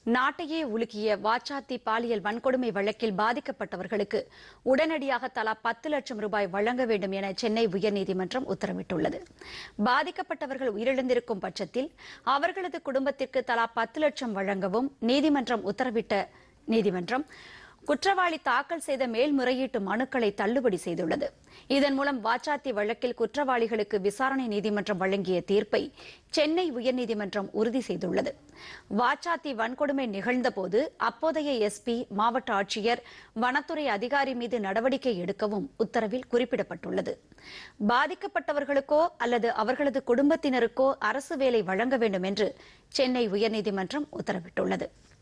நாட்டையே உலுக்கிய வாச்சாத்தி பாலியல் வன்கொடுமை வழக்கில் பாதிக்கப்பட்டவர்களுக்கு உடனடியாக தலா பத்து லட்சம் ரூபாய் வழங்க வேண்டும் என சென்னை உயர்நீதிமன்றம் உத்தரவிட்டுள்ளது பாதிக்கப்பட்டவர்கள் உயிரிழந்திருக்கும் பட்சத்தில் அவர்களது குடும்பத்திற்கு தலா பத்து லட்சம் வழங்கவும் நீதிமன்றம் உத்தரவிட்ட நீதிமன்றம் குற்றவாளி தாக்கல் செய்த மேல்முறையீட்டு மனுக்களை தள்ளுபடி செய்துள்ளது இதன் மூலம் வாச்சாத்தி வழக்கில் குற்றவாளிகளுக்கு விசாரணை நீதிமன்றம் வழங்கிய தீர்ப்பை சென்னை உயர்நீதிமன்றம் உறுதி செய்துள்ளது வாச்சாத்தி வன்கொடுமை நிகழ்ந்தபோது அப்போதைய எஸ்பி மாவட்ட ஆட்சியர் வனத்துறை அதிகாரி மீது நடவடிக்கை எடுக்கவும் உத்தரவில் குறிப்பிடப்பட்டுள்ளது பாதிக்கப்பட்டவர்களுக்கோ அல்லது அவர்களது குடும்பத்தினருக்கோ அரசு வேலை வழங்க வேண்டும் என்று சென்னை உயர்நீதிமன்றம் உத்தரவிட்டுள்ளது